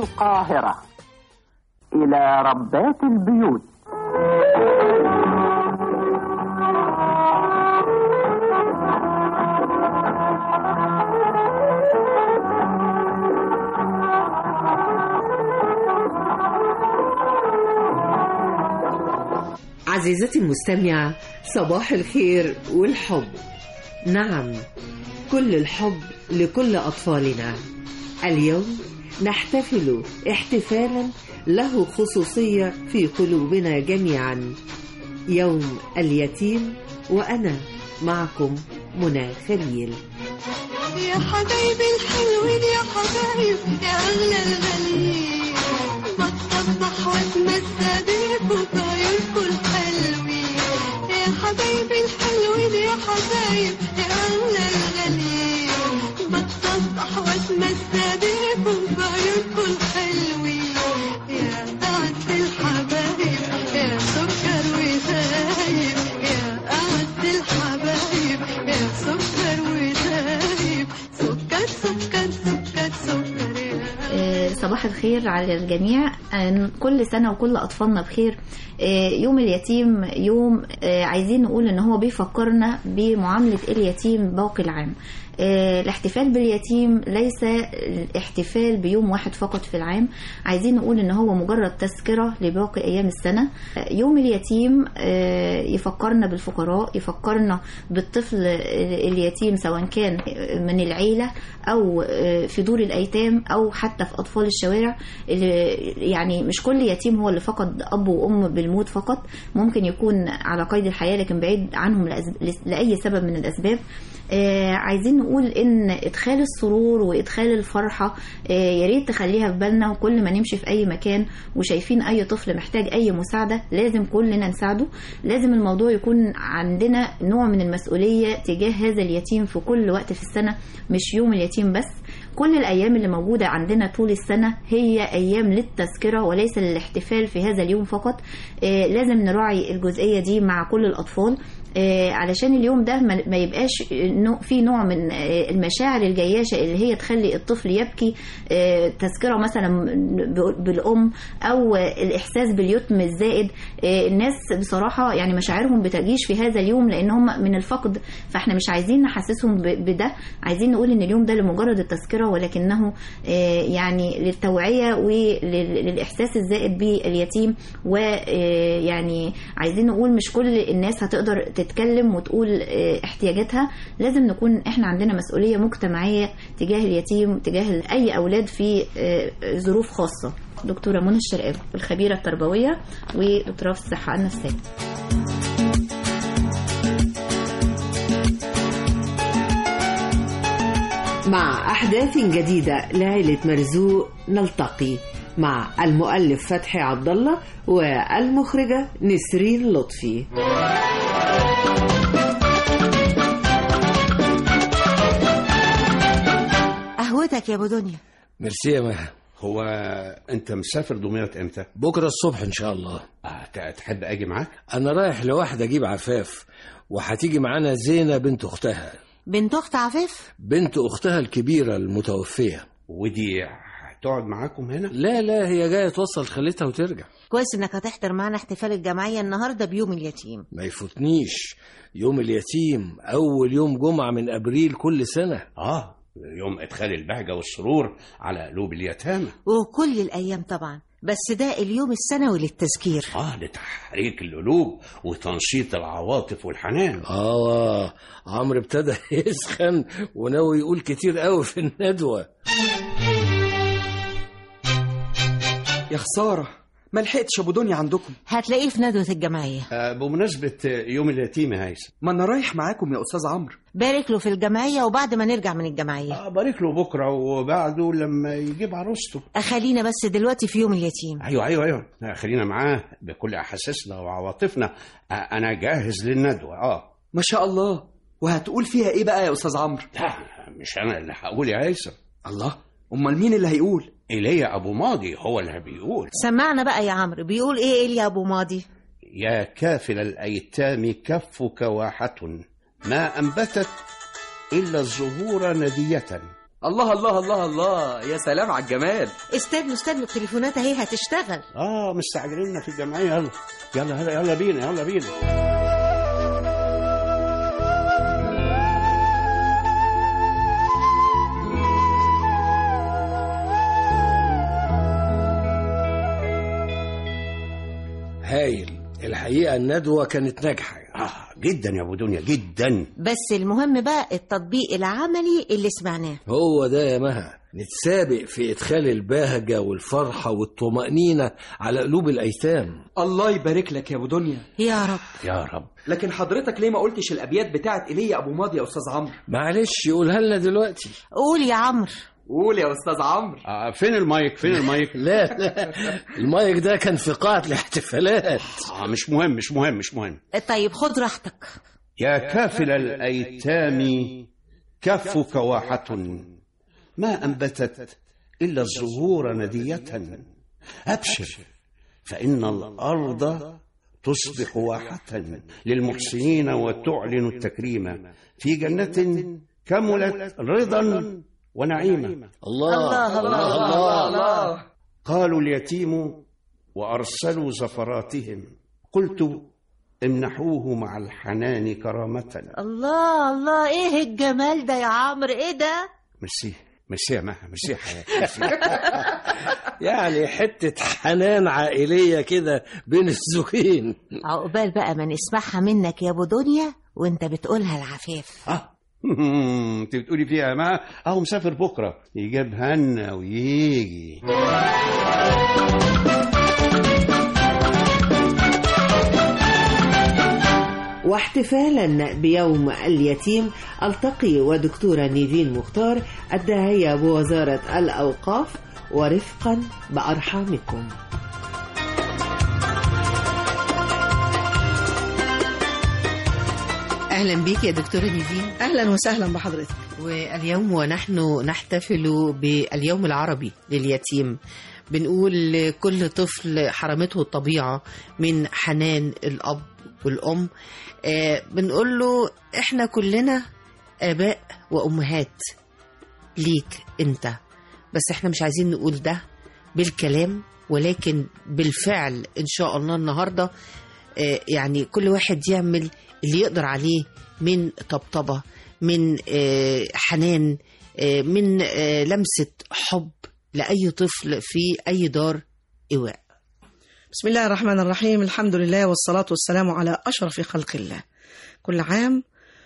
القاهرة إلى ربات البيوت عزيزتي المستمعة صباح الخير والحب نعم كل الحب لكل أطفالنا اليوم نحتفل احتفالا له خصوصية في قلوبنا جميعا يوم اليتيم وأنا معكم منى خليل يا حبايبي الحلوين يا حبايب يا أغلى الغاليين بتصبح واتمسى بيكوا طايركوا الحلوين يا حبايبي الحلوين يا حبايب يا أغلى الغاليين بتصبح واتمسى بيكوا طايركوا الحلوين يا أعز الحبايب يا سكر وزايب يا أعز الحبايب يا سكر وزايب سكر سكر سكر سكر يا آه، صباح الخير على الجميع آه، كل سنة وكل أطفالنا بخير آه، يوم اليتيم يوم آه، عايزين نقول إن هو بيفكرنا بمعاملة اليتيم باقي العام آه، الاحتفال باليتيم ليس الاحتفال بيوم واحد فقط في العام عايزين نقول ان هو مجرد تذكرة لباقي ايام السنة آه، يوم اليتيم آه، يفكرنا بالفقراء يفكرنا بالطفل اليتيم سواء كان من العيلة او آه، في دور الايتام او حتى في اطفال الشوارع اللي يعني مش كل يتيم هو اللي فقد اب وام بالموت فقط ممكن يكون على قيد الحياة لكن بعيد عنهم لأز- لأي سبب من الأسباب آه عايزين نقول ان ادخال السرور وادخال الفرحه آه يا ريت تخليها في بالنا وكل ما نمشي في اي مكان وشايفين اي طفل محتاج اي مساعده لازم كلنا نساعده لازم الموضوع يكون عندنا نوع من المسؤوليه تجاه هذا اليتيم في كل وقت في السنه مش يوم اليتيم بس كل الايام اللي موجوده عندنا طول السنه هي ايام للتذكره وليس للاحتفال في هذا اليوم فقط آه لازم نراعي الجزئيه دي مع كل الاطفال آه، علشان اليوم ده ما ما يبقاش نوع- في نوع من آه، المشاعر الجياشة اللي هي تخلي الطفل يبكي آه، تذكرة مثلا ب- بالأم أو آه، الإحساس باليتم الزائد آه، الناس بصراحة يعني مشاعرهم بتجيش في هذا اليوم لأن هم من الفقد فاحنا مش عايزين نحسسهم ب- بده عايزين نقول إن اليوم ده لمجرد التذكرة ولكنه آه، يعني للتوعية وللإحساس الزائد باليتيم ويعني عايزين نقول مش كل الناس هتقدر تتكلم وتقول آه، احتياجاتها لازم نكون احنا عندنا مسؤولية مجتمعية تجاه اليتيم تجاه أي أولاد في آه، ظروف خاصة دكتورة منى الشرقاوي الخبيرة التربوية ودكتوراه في الصحة النفسية مع أحداث جديدة لعيلة مرزوق نلتقي مع المؤلف فتحي عبد الله والمخرجة نسرين لطفي قهوتك يا ابو دنيا ميرسي يا مها هو انت مسافر دمياط امتى؟ بكره الصبح ان شاء الله آه ت- تحب اجي معاك؟ انا رايح لواحده اجيب عفاف وهتيجي معانا زينه بنت اختها بنت اخت عفاف بنت اختها الكبيره المتوفيه ودي هتقعد معاكم هنا؟ لا لا هي جايه توصل خالتها وترجع كويس انك هتحضر معانا احتفال الجمعيه النهارده بيوم اليتيم ما يفوتنيش يوم اليتيم اول يوم جمعه من ابريل كل سنه اه يوم ادخال البهجه والسرور على قلوب اليتامى وكل الايام طبعا بس ده اليوم السنوي للتذكير اه لتحريك القلوب وتنشيط العواطف والحنان اه عمرو ابتدى يسخن وناوي يقول كتير قوي في الندوه يا خسارة ما لحقتش ابو دنيا عندكم هتلاقيه في ندوه الجمعيه آه بمناسبه يوم اليتيم يا هيثم ما انا رايح معاكم يا استاذ عمرو بارك له في الجمعيه وبعد ما نرجع من الجمعيه آه بارك له بكره وبعده لما يجيب عروسته اخلينا بس دلوقتي في يوم اليتيم ايوه ايوه ايوه آه، خلينا معاه بكل احاسيسنا وعواطفنا آه انا جاهز للندوه اه ما شاء الله وهتقول فيها ايه بقى يا استاذ عمرو لا مش انا اللي هقول يا هيثم الله امال مين اللي هيقول ايليا ابو ماضي هو اللي بيقول سمعنا بقى يا عمرو بيقول ايه ايه يا ابو ماضي يا كافل الايتام كفك واحه ما انبتت الا الزهور نديه الله الله الله الله يا سلام على الجمال استنوا استنوا التليفونات اهي هتشتغل اه مستعجلين في الجمعيه يلا يلا يلا يلا بينا يلا بينا هايل الحقيقة الندوة كانت ناجحة اه جدا يا ابو دنيا جدا بس المهم بقى التطبيق العملي اللي سمعناه هو ده يا مها نتسابق في إدخال البهجة والفرحة والطمأنينة على قلوب الأيتام الله يبارك لك يا ابو دنيا يا رب يا رب لكن حضرتك ليه ما قلتش الابيات بتاعت ايليا ابو ماضي يا استاذ عمرو معلش يقولها لنا دلوقتي قول يا عمرو قول يا استاذ عمرو آه فين المايك فين المايك لا لا المايك ده كان في قاعة الاحتفالات آه مش مهم مش مهم مش مهم طيب خد راحتك يا كافل الأيتام كفك واحة ما أنبتت إلا الزهور ندية أبشر فإن الأرض تصبح واحة للمحسنين وتعلن التكريم في جنة كملت رضا ونعيما الله الله الله الله قالوا اليتيم وأرسلوا زفراتهم قلت امنحوه مع الحنان كرامة الله الله ايه الجمال ده يا عمرو ايه ده ميرسي ميرسي يا مها ميرسي يا حياة ميرسي. يعني حتة حنان عائلية كده بين الزوجين عقبال بقى ما نسمعها منك يا ابو دنيا وانت بتقولها العفاف اه انت بتقولي فيها يا مها اهو مسافر بكره يجيب هنا ويجي واحتفالا بيوم اليتيم التقي ودكتورة نيفين مختار الداعية بوزارة الأوقاف ورفقا بأرحامكم أهلا بك يا دكتورة نيفين اهلا وسهلا بحضرتك واليوم ونحن نحتفل باليوم العربي لليتيم بنقول كل طفل حرمته الطبيعة من حنان الأب والأم آه، بنقول له إحنا كلنا آباء وأمهات ليك أنت بس إحنا مش عايزين نقول ده بالكلام ولكن بالفعل إن شاء الله النهاردة آه، يعني كل واحد يعمل اللي يقدر عليه من طبطبة من آه، حنان آه، من آه، لمسة حب لأي طفل في أي دار إيواء بسم الله الرحمن الرحيم الحمد لله والصلاة والسلام على أشرف خلق الله كل عام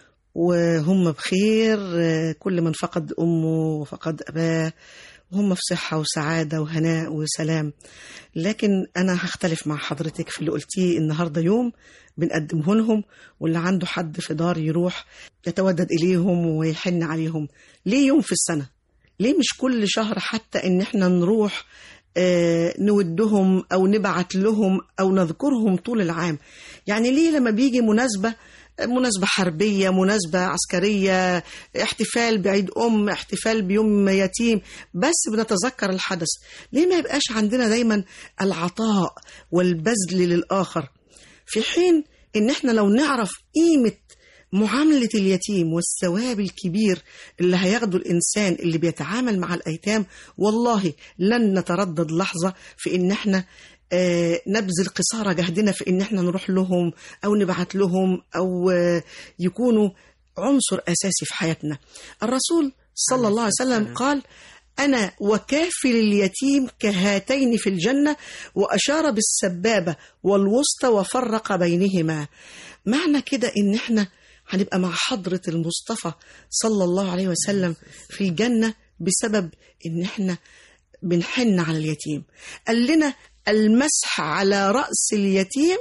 وهم بخير آه، كل من فقد أمه وفقد أباه وهم في صحة وسعادة وهناء وسلام لكن أنا هختلف مع حضرتك في اللي قلتيه النهاردة يوم بنقدمه لهم واللي عنده حد في دار يروح يتودد إليهم ويحن عليهم ليه يوم في السنة ليه مش كل شهر حتى إن احنا نروح آه، نودهم أو نبعت لهم أو نذكرهم طول العام يعني ليه لما بيجي مناسبة مناسبة حربية مناسبة عسكرية احتفال بعيد أم احتفال بيوم يتيم بس بنتذكر الحدث ليه ما يبقاش عندنا دايما العطاء والبذل للآخر في حين ان احنا لو نعرف قيمة معاملة اليتيم والثواب الكبير اللي هياخده الإنسان اللي بيتعامل مع الأيتام والله لن نتردد لحظة في إن احنا آه، نبذل قصارى جهدنا في إن احنا نروح لهم أو نبعت لهم أو آه، يكونوا عنصر أساسي في حياتنا الرسول صلى الله عليه وسلم قال أنا وكافل اليتيم كهاتين في الجنة وأشار بالسبابة والوسطى وفرق بينهما معنى كده إن إحنا هنبقى مع حضرة المصطفى صلى الله عليه وسلم في الجنة بسبب إن إحنا بنحن على اليتيم قال لنا المسح على رأس اليتيم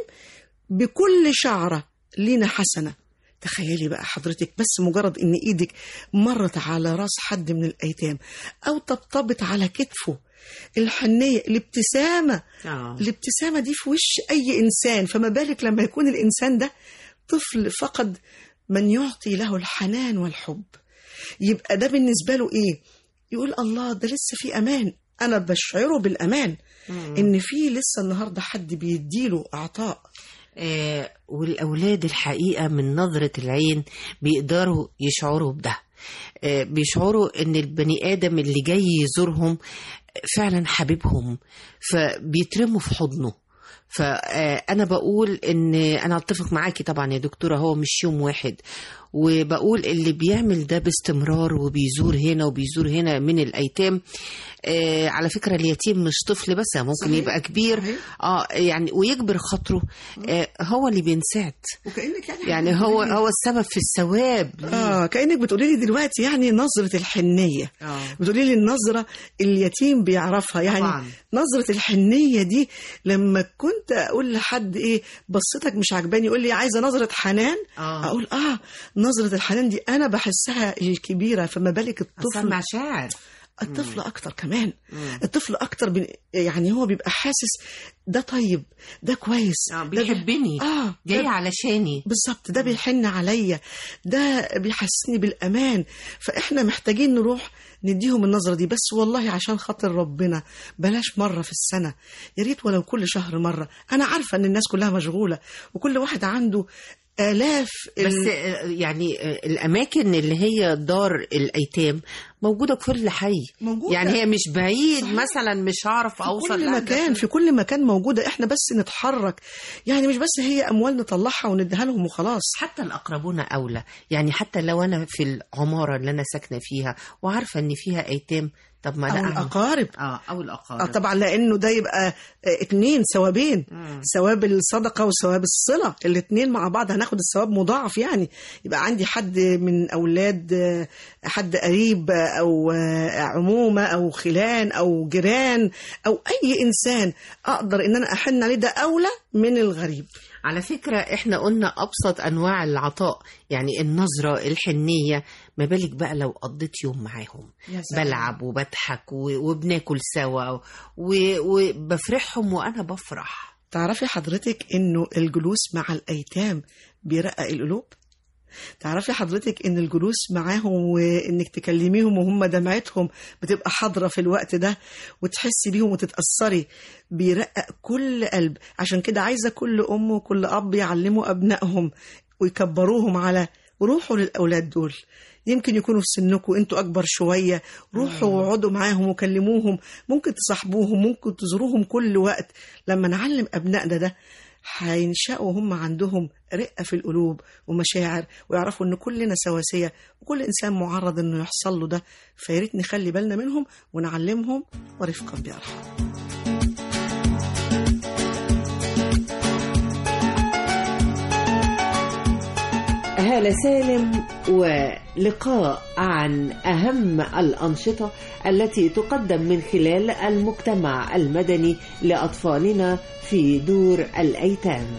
بكل شعرة لنا حسنة تخيلي بقى حضرتك بس مجرد ان ايدك مرت على راس حد من الايتام او طبطبت على كتفه الحنيه الابتسامه آه. الابتسامه دي في وش اي انسان فما بالك لما يكون الانسان ده طفل فقد من يعطي له الحنان والحب يبقى ده بالنسبه له ايه يقول الله ده لسه في امان انا بشعره بالامان ان في لسه النهارده حد بيديله عطاء آه، والأولاد الحقيقة من نظرة العين بيقدروا يشعروا بده آه، بيشعروا ان البني ادم اللي جاي يزورهم فعلا حبيبهم فبيترموا في حضنه فأنا بقول إن أنا أتفق معاكي طبعا يا دكتورة هو مش يوم واحد وبقول اللي بيعمل ده باستمرار وبيزور هنا وبيزور هنا من الأيتام آه على فكرة اليتيم مش طفل بس ممكن صحيح. يبقى كبير صحيح. اه يعني ويجبر خاطره آه هو اللي بينسعد وكأنك يعني يعني هو هو السبب في الثواب ليه. اه كأنك بتقولي لي دلوقتي يعني نظرة الحنية آه. بتقولي لي النظرة اليتيم بيعرفها يعني طبعاً. نظرة الحنية دي لما كنت أقول لحد إيه بصتك مش عجباني يقول لي عايزة نظرة حنان آه. أقول آه نظرة الحنان دي أنا بحسها الكبيرة فما بالك أصل الطفل مشاعر الطفل اكتر كمان الطفل اكتر بن... يعني هو بيبقى حاسس ده طيب ده كويس آه، ده بيحبني اه جاي ده- علشاني بالظبط ده بيحن عليا ده بيحسسني بالامان فاحنا محتاجين نروح نديهم النظره دي بس والله عشان خاطر ربنا بلاش مره في السنه يا ريت ولو كل شهر مره انا عارفه ان الناس كلها مشغوله وكل واحد عنده الاف ال- بس آه، يعني آه، الاماكن اللي هي دار الايتام موجوده في كل حي موجودة. يعني هي مش بعيد صحيح. مثلا مش هعرف في اوصل كل لها. مكان في كل مكان موجوده احنا بس نتحرك يعني مش بس هي اموال نطلعها ونديها لهم وخلاص حتى الاقربون اولى يعني حتى لو انا في العماره اللي انا ساكنه فيها وعارفه ان فيها ايتام طب ما او انا أعمل- الاقارب اه او اه الاقارب طبعا لانه ده يبقى آه، اتنين ثوابين مم. ثواب الصدقه وثواب الصله الاتنين مع بعض هناخد الثواب مضاعف يعني يبقى عندي حد من اولاد آه، حد قريب آه، او آه، عمومه او خلان او جيران او اي انسان اقدر ان انا احن عليه ده اولى من الغريب على فكرة احنا قلنا أبسط أنواع العطاء يعني النظرة الحنية ما بالك بقى لو قضيت يوم معاهم يا سلام. بلعب وبضحك و- وبناكل سوا و- وبفرحهم وأنا بفرح تعرفي حضرتك انه الجلوس مع الايتام بيرقق القلوب تعرفي حضرتك ان الجلوس معاهم وانك تكلميهم وهم دمعتهم بتبقى حاضره في الوقت ده وتحسي بيهم وتتاثري بيرقق كل قلب عشان كده عايزه كل ام وكل اب يعلموا ابنائهم ويكبروهم على روحوا للاولاد دول يمكن يكونوا في سنكم انتوا اكبر شويه روحوا واقعدوا معاهم وكلموهم ممكن تصاحبوهم ممكن تزوروهم كل وقت لما نعلم ابنائنا ده هينشأوا هم عندهم رقة في القلوب ومشاعر ويعرفوا ان كلنا سواسية وكل انسان معرض انه يحصل له ده فياريت نخلي بالنا منهم ونعلمهم ورفقا بأرحام هالة سالم ولقاء عن أهم الأنشطة التي تقدم من خلال المجتمع المدني لأطفالنا في دور الأيتام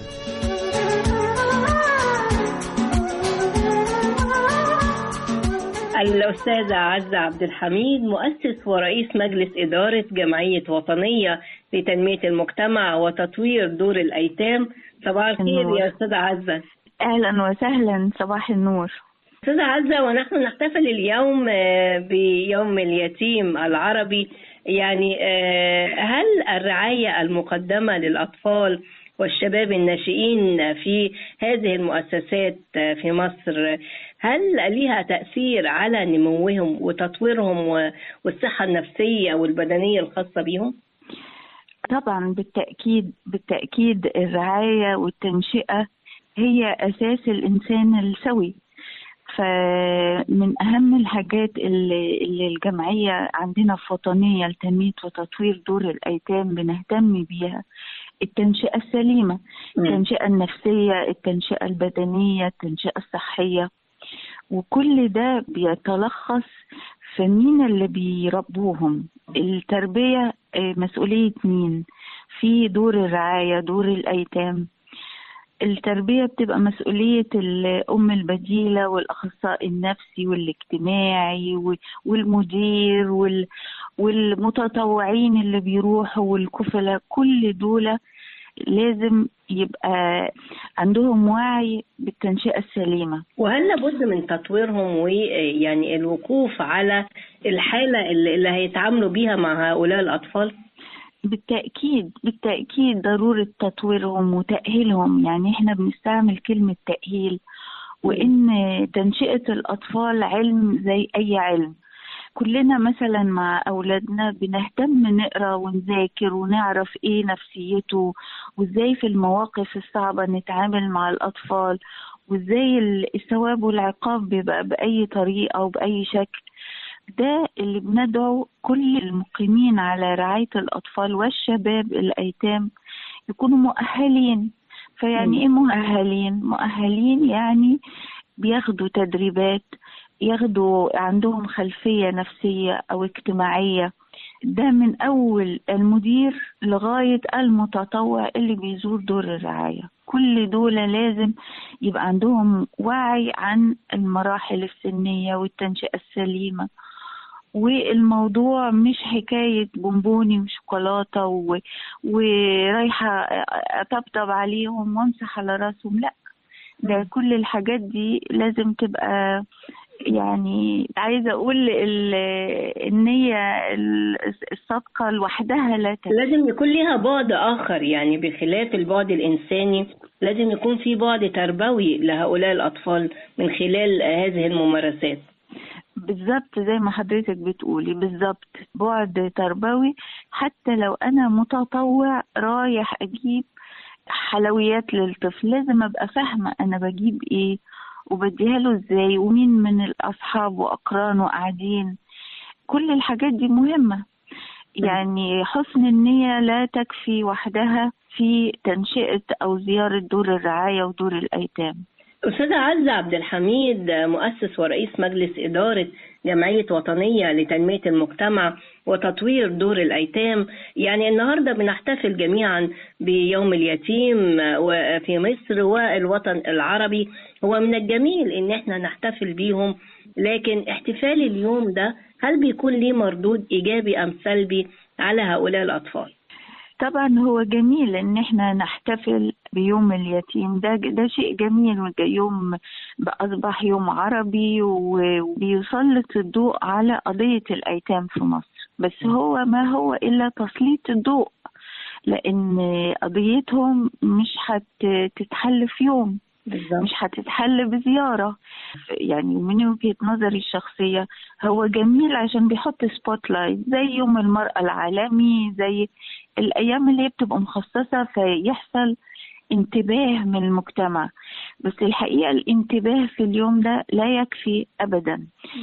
الأستاذة عزة عبد الحميد مؤسس ورئيس مجلس إدارة جمعية وطنية لتنمية المجتمع وتطوير دور الأيتام صباح الخير النور. يا أستاذة عزة أهلا وسهلا صباح النور أستاذة عزة ونحن نحتفل اليوم آه، بيوم اليتيم العربي يعني آه، هل الرعاية المقدمة للأطفال والشباب الناشئين في هذه المؤسسات آه، في مصر هل لها تأثير على نموهم وتطويرهم و- والصحة النفسية والبدنية الخاصة بهم؟ طبعا بالتأكيد بالتأكيد الرعاية والتنشئة هي أساس الإنسان السوي فمن أهم الحاجات اللي, اللي الجمعية عندنا في وطنية لتنمية وتطوير دور الأيتام بنهتم بيها التنشئة السليمة التنشئة النفسية التنشئة البدنية التنشئة الصحية وكل ده بيتلخص في مين اللي بيربوهم التربية آه، مسؤولية مين في دور الرعاية دور الأيتام التربية بتبقى مسؤولية الأم البديلة والأخصائي النفسي والاجتماعي و- والمدير وال- والمتطوعين اللي بيروحوا والكفلة كل دول لازم يبقى عندهم وعي بالتنشئة السليمة وهل لابد من تطويرهم ويعني الوقوف على الحالة اللي اللي هيتعاملوا بيها مع هؤلاء الأطفال؟ بالتأكيد بالتأكيد ضرورة تطويرهم وتأهيلهم يعني احنا بنستعمل كلمة تأهيل وإن تنشئة الأطفال علم زي أي علم كلنا مثلا مع أولادنا بنهتم نقرأ ونذاكر ونعرف إيه نفسيته وإزاي في المواقف الصعبة نتعامل مع الأطفال وإزاي الثواب والعقاب بيبقى بأي طريقة وبأي شكل ده اللي بندعو كل المقيمين على رعاية الأطفال والشباب الأيتام يكونوا مؤهلين فيعني إيه مؤهلين؟ مؤهلين يعني بياخدوا تدريبات ياخدوا عندهم خلفية نفسية أو اجتماعية ده من أول المدير لغاية المتطوع اللي بيزور دور الرعاية كل دول لازم يبقى عندهم وعي عن المراحل السنية والتنشئة السليمة والموضوع مش حكاية بونبوني وشوكولاتة و... ورايحة أطبطب عليهم وامسح على راسهم لا ده كل الحاجات دي لازم تبقى يعني عايزة أقول ال- النية ال- الصادقة لوحدها لا تكفي لازم يكون ليها بعد آخر يعني بخلاف البعد الإنساني لازم يكون في بعد تربوي لهؤلاء الأطفال من خلال هذه الممارسات بالظبط زي ما حضرتك بتقولي بالظبط بعد تربوي حتى لو انا متطوع رايح اجيب حلويات للطفل لازم ابقى فاهمه انا بجيب ايه وبديها له ازاي ومين من الاصحاب واقرانه قاعدين كل الحاجات دي مهمه يعني حسن النيه لا تكفي وحدها في تنشئه او زياره دور الرعايه ودور الايتام أستاذة عزة عبد الحميد مؤسس ورئيس مجلس إدارة جمعية وطنية لتنمية المجتمع وتطوير دور الأيتام يعني النهاردة بنحتفل جميعا بيوم اليتيم في مصر والوطن العربي هو من الجميل إن احنا نحتفل بيهم لكن احتفال اليوم ده هل بيكون ليه مردود إيجابي أم سلبي على هؤلاء الأطفال؟ طبعا هو جميل ان احنا نحتفل بيوم اليتيم ده ده شيء جميل وده يوم اصبح يوم عربي وبيسلط الضوء على قضية الايتام في مصر بس هو ما هو الا تسليط الضوء لان قضيتهم مش هتتحل في يوم بالظبط. مش هتتحل بزيارة يعني من وجهة نظري الشخصية هو جميل عشان بيحط سبوت لايت زي يوم المرأة العالمي زي الأيام اللي هي بتبقى مخصصة فيحصل انتباه من المجتمع بس الحقيقة الانتباه في اليوم ده لا يكفي أبدا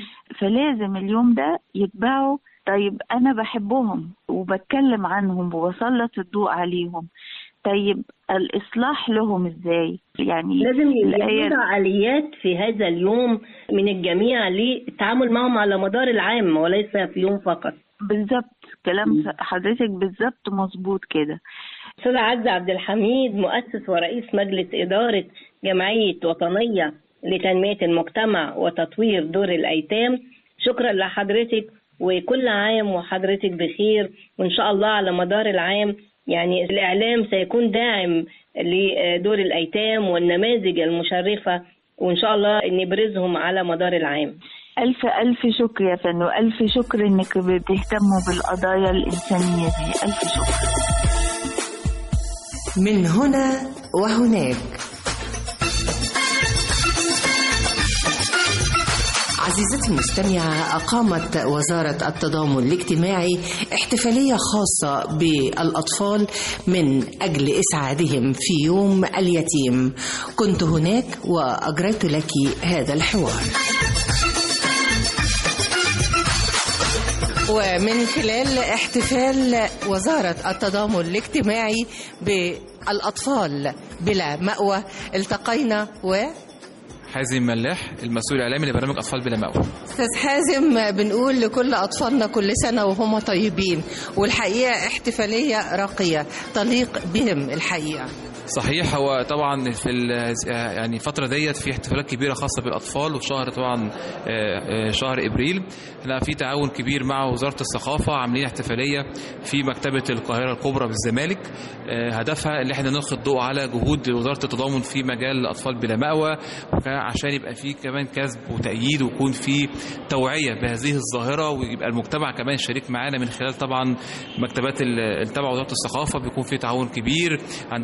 فلازم اليوم ده يتبعه طيب أنا بحبهم وبتكلم عنهم وبسلط الضوء عليهم طيب الإصلاح لهم إزاي يعني لازم الآية- يوضع آليات في هذا اليوم من الجميع للتعامل معهم على مدار العام وليس في يوم فقط بالظبط كلام حضرتك بالظبط مظبوط كده أستاذ عزة عبد الحميد مؤسس ورئيس مجلس إدارة جمعية وطنية لتنمية المجتمع وتطوير دور الأيتام شكرا لحضرتك وكل عام وحضرتك بخير وإن شاء الله على مدار العام يعني الإعلام سيكون داعم لدور الأيتام والنماذج المشرفة وإن شاء الله نبرزهم على مدار العام ألف ألف شكر يا فندم ألف شكر إنك بتهتموا بالقضايا الإنسانية دي ألف شكر من هنا وهناك عزيزتي المستمعة أقامت وزارة التضامن الاجتماعي احتفالية خاصة بالأطفال من أجل إسعادهم في يوم اليتيم كنت هناك وأجريت لك هذا الحوار ومن خلال احتفال وزارة التضامن الاجتماعي بالأطفال بلا مأوى التقينا و حازم ملاح المسؤول الاعلامي لبرنامج اطفال بلا مأوى استاذ حازم بنقول لكل اطفالنا كل سنه وهم طيبين والحقيقه احتفاليه راقيه تليق بهم الحقيقه صحيح هو طبعا في ال- يعني الفتره ديت في احتفالات كبيره خاصه بالاطفال وشهر طبعا آه، آه، شهر ابريل لا في تعاون كبير مع وزاره الثقافه عاملين احتفاليه في مكتبه القاهره الكبرى بالزمالك آه، هدفها ان احنا نلقي الضوء على جهود وزاره التضامن في مجال الاطفال بلا مأوى وكان عشان يبقى في كمان كسب وتأييد ويكون في توعيه بهذه الظاهره ويبقى المجتمع كمان شريك معانا من خلال طبعا مكتبات ال- التابعه وزاره الثقافه بيكون في تعاون كبير عندنا اطفالنا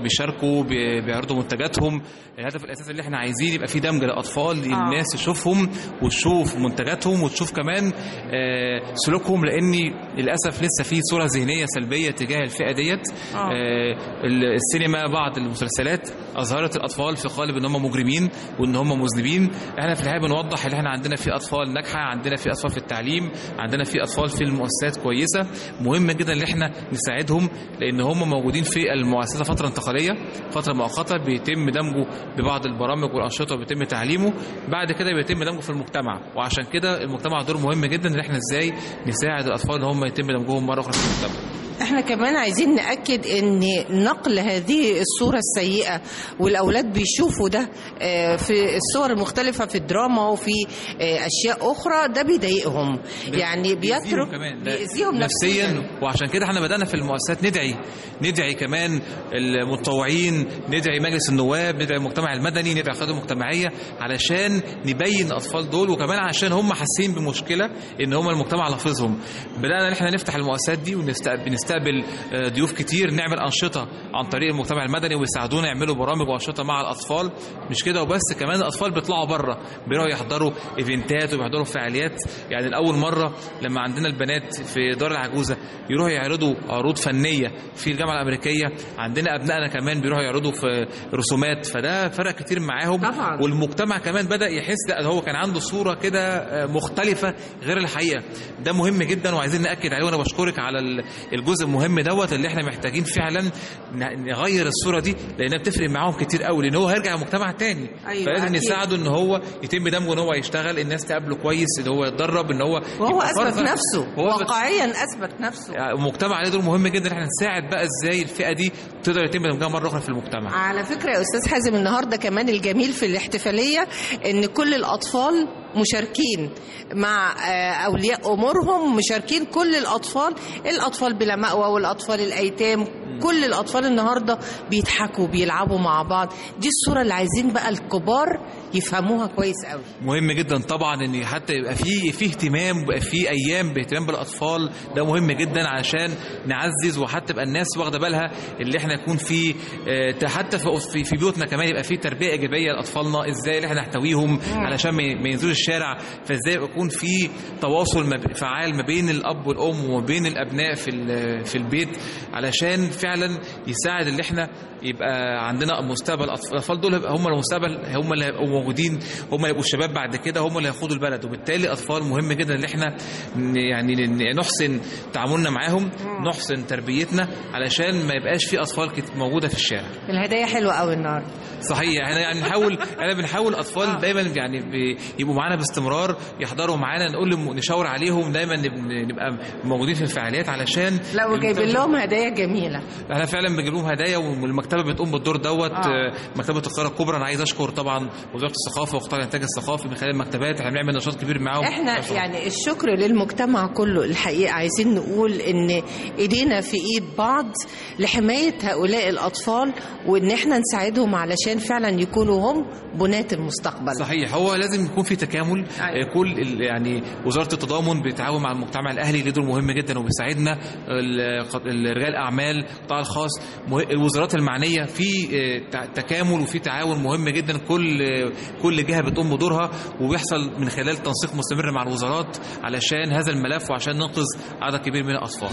بيشاركوا بي- بيعرضوا منتجاتهم الهدف الاساسي اللي احنا عايزين يبقى في دمج للاطفال الناس تشوفهم وتشوف منتجاتهم وتشوف كمان آه، سلوكهم لان للاسف لسه في صوره ذهنيه سلبيه تجاه الفئه ديت آه. آه، ال- السينما بعض المسلسلات اظهرت الاطفال في قالب ان هم مجرمين وان هم مذنبين احنا في الحقيقه بنوضح ان احنا عندنا في اطفال ناجحه عندنا في اطفال في التعليم عندنا في اطفال في المؤسسات كويسه مهم جدا ان احنا نساعدهم لان هم موجودين في المؤسسه فتره انتقاليه فتره مؤقته بيتم دمجه ببعض البرامج والانشطه وبيتم تعليمه بعد كده بيتم دمجه في المجتمع وعشان كده المجتمع دور مهم جدا ان احنا ازاي نساعد الاطفال ان هم يتم دمجهم مره اخرى في المجتمع احنا كمان عايزين نأكد ان نقل هذه الصورة السيئة والاولاد بيشوفوا ده آه، في الصور المختلفة في الدراما وفي آه، اشياء اخرى ده بيضايقهم يعني بيترك كمان بيأذيهم نفسيا وعشان كده احنا بدأنا في المؤسسات ندعي ندعي كمان المتطوعين ندعي مجلس النواب ندعي المجتمع المدني ندعي القيادة المجتمعية علشان نبين الأطفال دول وكمان عشان هم حاسين بمشكلة إن هم المجتمع لافظهم بدأنا إن احنا نفتح المؤسسات دي ونستقبل ضيوف كتير نعمل أنشطة عن طريق المجتمع المدني ويساعدونا يعملوا برامج وأنشطة مع الأطفال مش كده وبس كمان الأطفال بيطلعوا بره بيروحوا يحضروا ايفنتات وبيحضروا فعاليات يعني الأول مرة لما عندنا البنات في دار العجوزة يروحوا يعرضوا عروض فنية في الجامعة الأمريكية عندنا أبنائنا كمان بيروحوا يعرضوا في رسومات فده فرق كتير معاهم طبعاً. والمجتمع كمان بدأ يحس لا ده هو كان عنده صورة كده مختلفة غير الحقيقة ده مهم جدا وعايزين نأكد عليه وأنا بشكرك على ال- الجزء المهم دوت اللي احنا محتاجين فعلا ن- نغير الصورة دي لأنها بتفرق معاهم كتير قوي لأن هو هيرجع مجتمع تاني أيوة، فلازم أكيد. نساعده ان هو يتم دمجه ان هو يشتغل الناس تقابله كويس ان هو يتدرب ان هو وهو يبقى اثبت فرد- نفسه هو أثبت- واقعيا اثبت نفسه المجتمع عليه دور مهم جدا ان احنا نساعد بقى ازاي الفئه دي تقدر يتم دمجها مره اخرى في المجتمع على فكرة يا أستاذ حازم النهاردة كمان الجميل في الاحتفالية إن كل الأطفال مشاركين مع آه، أولياء أمورهم مشاركين كل الأطفال الأطفال بلا مأوى والأطفال الأيتام كل الأطفال النهاردة بيضحكوا بيلعبوا مع بعض دي الصورة اللي عايزين بقى الكبار يفهموها كويس قوي مهم جدا طبعا ان حتى يبقى في في اهتمام ويبقى في ايام باهتمام بالاطفال ده مهم جدا عشان نعزز وحتى تبقى الناس واخده بالها اللي احنا يكون في آه، حتى في في- في بيوتنا كمان يبقى في تربيه ايجابيه لاطفالنا ازاي اللي احنا نحتويهم علشان ما ما ينزلوش الشارع فازاي يكون في تواصل ما ب- فعال ما بين الاب والام وما بين الابناء في ال- في البيت علشان فعلا يساعد اللي احنا يبقى عندنا مستقبل الأطفال الأطفال دول يبقى هم المستقبل هم اللي هيبقوا موجودين هم اللي هيبقوا الشباب بعد كده هم اللي هيقودوا البلد وبالتالي الأطفال مهم جدا ان احنا ن- يعني ن- نحسن تعاملنا معاهم نحسن تربيتنا علشان ما يبقاش في أطفال كت- موجودة في الشارع الهدايا حلوة قوي النهاردة صحيح احنا يعني نحاول احنا بنحاول الاطفال دايما يعني بي- يبقوا معانا باستمرار يحضروا معانا نقول لهم نشاور عليهم دايما نب- نبقى موجودين في الفعاليات علشان لا وجايبين المجتمع- لهم هدايا جميلة احنا فعلا بنجيب لهم هدايا والمكتبه بتقوم بالدور دوت آه. آه. مكتبه القاهره الكبرى انا عايز اشكر طبعا وزاره الثقافه وقطاع الانتاج الثقافي من خلال المكتبات احنا بنعمل نشاط كبير معاهم احنا يعني الشكر للمجتمع كله الحقيقه عايزين نقول ان ايدينا في ايد بعض لحمايه هؤلاء الاطفال وان احنا نساعدهم علشان فعلا يكونوا هم بناة المستقبل صحيح هو لازم يكون في تكامل أيوة. آه، كل ال- يعني وزاره التضامن بيتعاون مع المجتمع الاهلي ليه دور مهم جدا وبيساعدنا ال- ق- رجال الاعمال القطاع الخاص مه- الوزارات المعنيه في آه، تع- تكامل وفي تعاون مهم جدا كل آه، كل جهه بتقوم بدورها وبيحصل من خلال تنسيق مستمر مع الوزارات علشان هذا الملف وعشان ننقذ عدد كبير من الاطفال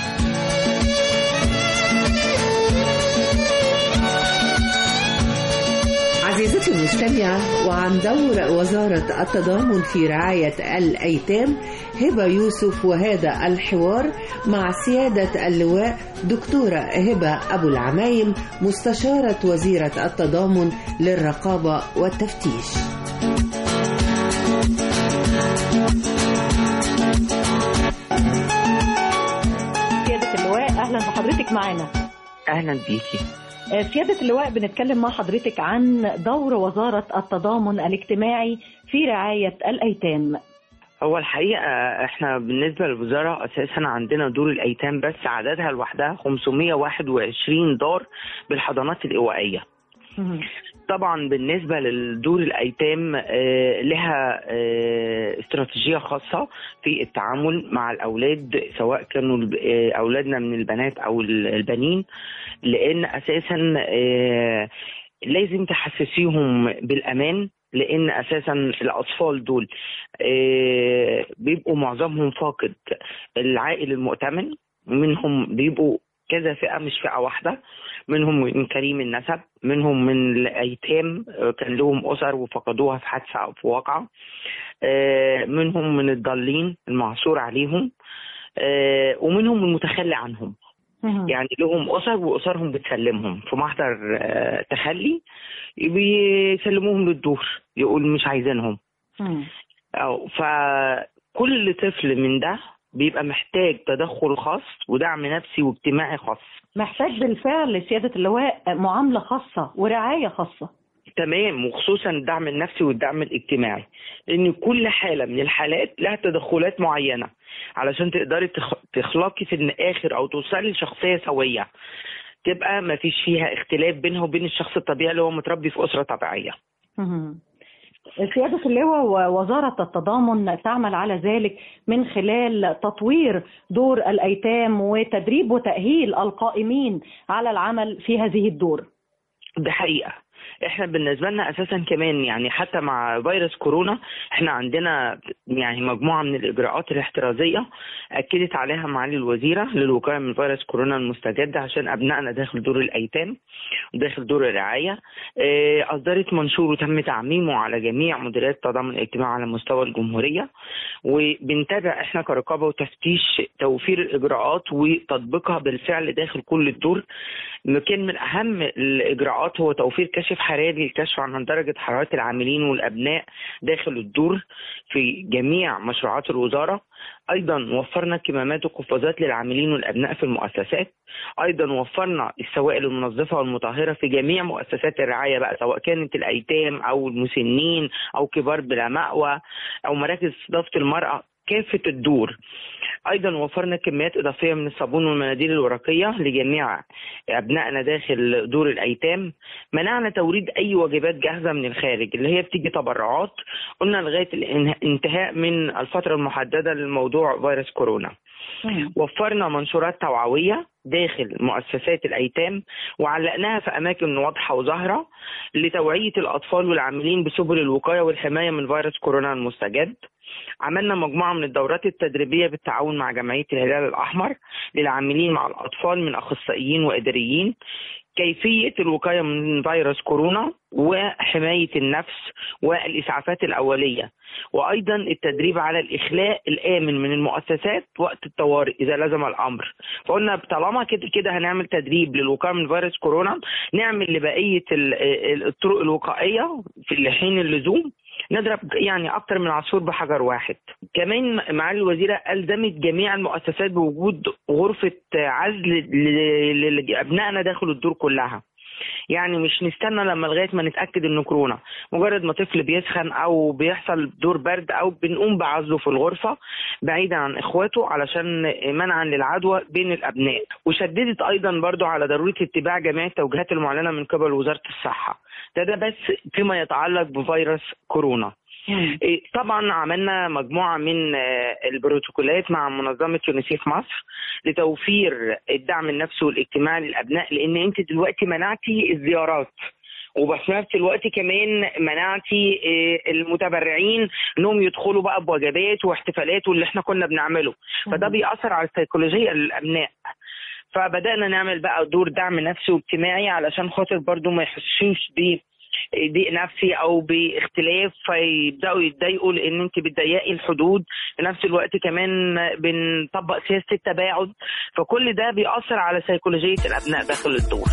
عزيزتي المستمعة وعن دور وزارة التضامن في رعاية الأيتام هبة يوسف وهذا الحوار مع سيادة اللواء دكتورة هبة أبو العمايم مستشارة وزيرة التضامن للرقابة والتفتيش سيادة اللواء أهلا بحضرتك معانا اهلا بيكي آه، سيادة اللواء بنتكلم مع حضرتك عن دور وزارة التضامن الاجتماعي في رعاية الأيتام هو الحقيقه احنا بالنسبه للوزاره اساسا عندنا دور الايتام بس عددها لوحدها 521 دار بالحضانات الايوائيه طبعا بالنسبة للدور الأيتام آه، لها آه، استراتيجية خاصة في التعامل مع الأولاد سواء كانوا الب- آه، أولادنا من البنات أو ال- البنين لأن أساسا آه، لازم تحسسيهم بالأمان لأن أساسا الأطفال دول آه، بيبقوا معظمهم فاقد العائل المؤتمن منهم بيبقوا كذا فئة مش فئة واحدة منهم من كريم النسب منهم من الأيتام آه، كان لهم أسر وفقدوها في حادثة أو في واقعة آه، منهم من الضالين المعصور عليهم آه، ومنهم المتخلي عنهم يعني لهم أسر وأسرهم بتسلمهم في محضر آه، تخلي بيسلموهم للدور يقول مش عايزينهم أو فكل طفل من ده بيبقى محتاج تدخل خاص ودعم نفسي واجتماعي خاص محتاج بالفعل سيادة اللواء معاملة خاصة ورعاية خاصة تمام وخصوصا الدعم النفسي والدعم الاجتماعي لان كل حاله من الحالات لها تدخلات معينه علشان تقدري تخ- تخلقي في الاخر او توصلي لشخصيه سويه تبقى ما فيش فيها اختلاف بينها وبين الشخص الطبيعي اللي هو متربي في اسره طبيعيه مهم. سيادة اللواء ووزارة التضامن تعمل على ذلك من خلال تطوير دور الأيتام وتدريب وتأهيل القائمين على العمل في هذه الدور ده حقيقه احنا بالنسبه لنا اساسا كمان يعني حتى مع فيروس كورونا احنا عندنا يعني مجموعه من الاجراءات الاحترازيه اكدت عليها معالي الوزيره للوقايه من فيروس كورونا المستجد عشان ابنائنا داخل دور الايتام وداخل دور الرعايه اه، اصدرت منشور وتم تعميمه على جميع مديريات التضامن الاجتماعي على مستوى الجمهوريه وبنتابع احنا كرقابه وتفتيش توفير الاجراءات وتطبيقها بالفعل داخل كل الدور كان من اهم الاجراءات هو توفير كشف حراري للكشف عن درجه حراره العاملين والابناء داخل الدور في جميع مشروعات الوزاره ايضا وفرنا كمامات وقفازات للعاملين والابناء في المؤسسات ايضا وفرنا السوائل المنظفه والمطهره في جميع مؤسسات الرعايه بقى سواء كانت الايتام او المسنين او كبار بلا مأوى او مراكز استضافه المراه كافه الدور ايضا وفرنا كميات اضافيه من الصابون والمناديل الورقيه لجميع ابنائنا داخل دور الايتام منعنا توريد اي وجبات جاهزه من الخارج اللي هي بتيجي تبرعات قلنا لغايه الانتهاء من الفتره المحدده للموضوع فيروس كورونا وفرنا منشورات توعويه داخل مؤسسات الايتام وعلقناها في اماكن واضحه وظاهره لتوعيه الاطفال والعاملين بسبل الوقايه والحمايه من فيروس كورونا المستجد عملنا مجموعه من الدورات التدريبيه بالتعاون مع جمعيه الهلال الاحمر للعاملين مع الاطفال من اخصائيين واداريين كيفيه الوقايه من فيروس كورونا وحمايه النفس والاسعافات الاوليه وايضا التدريب على الاخلاء الامن من المؤسسات وقت الطوارئ اذا لزم الامر فقلنا طالما كده كده هنعمل تدريب للوقايه من فيروس كورونا نعمل لبقيه ال- ال- الطرق الوقائيه في حين اللزوم نضرب يعني اكتر من عصفور بحجر واحد كمان معالي الوزيره الزمت جميع المؤسسات بوجود غرفه عزل ل- ل- لابنائنا داخل الدور كلها يعني مش نستنى لما لغايه ما نتاكد انه كورونا مجرد ما طفل بيسخن او بيحصل دور برد او بنقوم بعزله في الغرفه بعيدا عن اخواته علشان منعا للعدوى بين الابناء وشددت ايضا برضو على ضروره اتباع جميع التوجيهات المعلنه من قبل وزاره الصحه ده ده بس فيما يتعلق بفيروس كورونا إيه، طبعا عملنا مجموعه من آه، البروتوكولات مع منظمه يونيسيف مصر لتوفير الدعم النفسي والاجتماعي للابناء لان انت دلوقتي منعتي الزيارات وفي نفس الوقت كمان منعتي آه، المتبرعين انهم يدخلوا بقى بوجبات واحتفالات واللي احنا كنا بنعمله فده بيأثر على السيكولوجيه للابناء فبدأنا نعمل بقى دور دعم نفسي واجتماعي علشان خاطر برضو ما يحسوش ب ضيق نفسي او باختلاف فيبداوا يتضايقوا لان انت بتضيقي الحدود في نفس الوقت كمان بنطبق سياسه التباعد فكل ده بيأثر على سيكولوجيه الابناء داخل الدور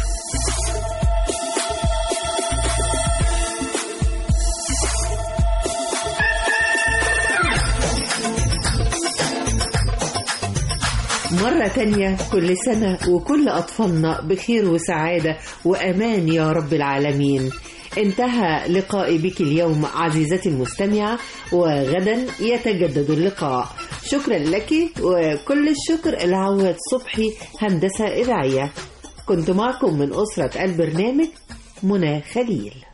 مرة تانية كل سنة وكل أطفالنا بخير وسعادة وأمان يا رب العالمين انتهى لقائي بك اليوم عزيزتي المستمعة وغدا يتجدد اللقاء شكرا لك وكل الشكر العواد صبحي هندسة إذاعية كنت معكم من أسرة البرنامج منى خليل